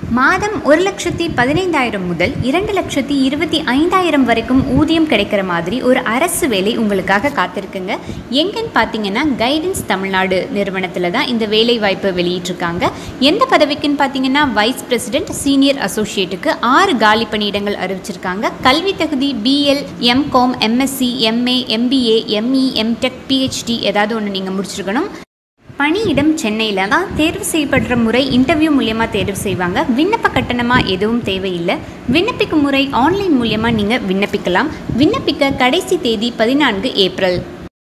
மாதம் ஒரு லட்சத்தி பதினைந்தாயிரம் முதல் இரண்டு லட்சத்தி இருபத்தி ஐந்தாயிரம் வரைக்கும் ஊதியம் கிடைக்கிற மாதிரி ஒரு அரசு வேலை உங்களுக்காக காத்திருக்குங்க எங்கன்னு பார்த்தீங்கன்னா கைடன்ஸ் தமிழ்நாடு நிறுவனத்தில் தான் இந்த வேலை வாய்ப்பு வெளியிட்டிருக்காங்க எந்த பதவிக்குன்னு பார்த்தீங்கன்னா வைஸ் பிரசிடென்ட் சீனியர் அசோசியேட்டுக்கு ஆறு காலி பணியிடங்கள் அறிவிச்சிருக்காங்க கல்வி தகுதி BL MCom MSc MA MBA ME MTech PhD ஏதாவது ஒன்று நீங்கள் முடிச்சிருக்கணும் பணியிடம் சென்னையில் தான் தேர்வு செய்யப்படுற முறை இன்டர்வியூ மூலியமாக தேர்வு செய்வாங்க விண்ணப்ப கட்டணமாக எதுவும் தேவையில்லை விண்ணப்பிக்கும் முறை ஆன்லைன் மூலியமாக நீங்கள் விண்ணப்பிக்கலாம் விண்ணப்பிக்க கடைசி தேதி பதினான்கு ஏப்ரல்